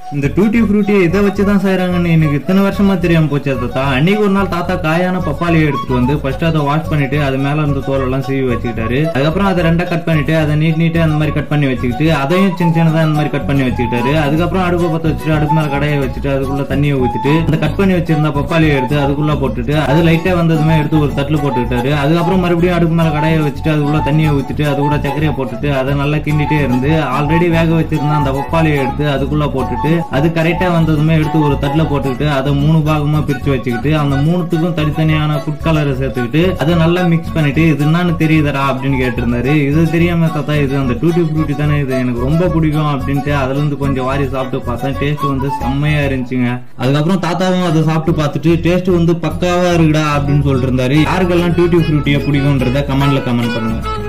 இந்த டூட்டி ஃப்ரூட்டியை இதை வச்சு தான் செய்யறாங்கன்னு எனக்கு இத்தனை வருஷமா தெரியாம போச்சு தாத்தா அன்னைக்கு ஒரு நாள் தாத்தா காயான பப்பாளியை எடுத்துட்டு வந்து ஃபர்ஸ்ட் அதை வாஷ் பண்ணிட்டு அது மேல இருந்த தோல் எல்லாம் சீவி வச்சுக்கிட்டாரு அதுக்கப்புறம் அதை ரெண்டா கட் பண்ணிட்டு அதை நீட் நீட்டா அந்த மாதிரி கட் பண்ணி வச்சுக்கிட்டு அதையும் சின்ன சின்னதா அந்த மாதிரி கட் பண்ணி வச்சுக்கிட்டாரு அதுக்கப்புறம் அடுப்பு பத்த வச்சுட்டு அடுப்பு மேல கடையை வச்சுட்டு அதுக்குள்ள தண்ணியை ஊத்திட்டு அந்த கட் பண்ணி வச்சிருந்த பப்பாளியை எடுத்து அதுக்குள்ள போட்டுட்டு அது லைட்டா வந்ததுமே எடுத்து ஒரு தட்டுல போட்டுக்கிட்டாரு அதுக்கப்புறம் மறுபடியும் அடுப்பு மேல கடையை வச்சுட்டு அதுக்குள்ள தண்ணியை ஊத்திட்டு அது கூட சர்க்கரையை போட்டுட்டு அதை நல்லா கிண்டிட்டே இருந்து ஆல்ரெடி வேக வச்சிருந்த அந்த பப்பாளியை எடுத்து அதுக்குள்ள போட்டுட்டு அது கரெக்டா வந்ததுமே எடுத்து ஒரு தட்டுல போட்டுக்கிட்டு அதை மூணு பாகமா பிரிச்சு வச்சுக்கிட்டு அந்த மூணுத்துக்கும் தனித்தனியான ஃபுட் கலரை சேர்த்துக்கிட்டு அதை நல்லா மிக்ஸ் பண்ணிட்டு இது என்னன்னு தெரியுதடா அப்படின்னு கேட்டிருந்தாரு இது தெரியாம தாத்தா இது அந்த டூட்டி ஃப்ரூட்டி தானே இது எனக்கு ரொம்ப பிடிக்கும் அப்படின்ட்டு அதுல இருந்து கொஞ்சம் வாரி சாப்பிட்டு பார்த்தேன் டேஸ்ட் வந்து செம்மையா இருந்துச்சுங்க அதுக்கப்புறம் தாத்தாவும் அதை சாப்பிட்டு பார்த்துட்டு டேஸ்ட் வந்து பக்காவா இருக்குடா அப்படின்னு சொல்லிட்டு இருந்தாரு யாருக்கெல்லாம் டூட்டி ஃப்ரூட்டியை பிடிக்கும்ன்றத கமெண்ட்ல கமெண்ட் பண்ணுங்க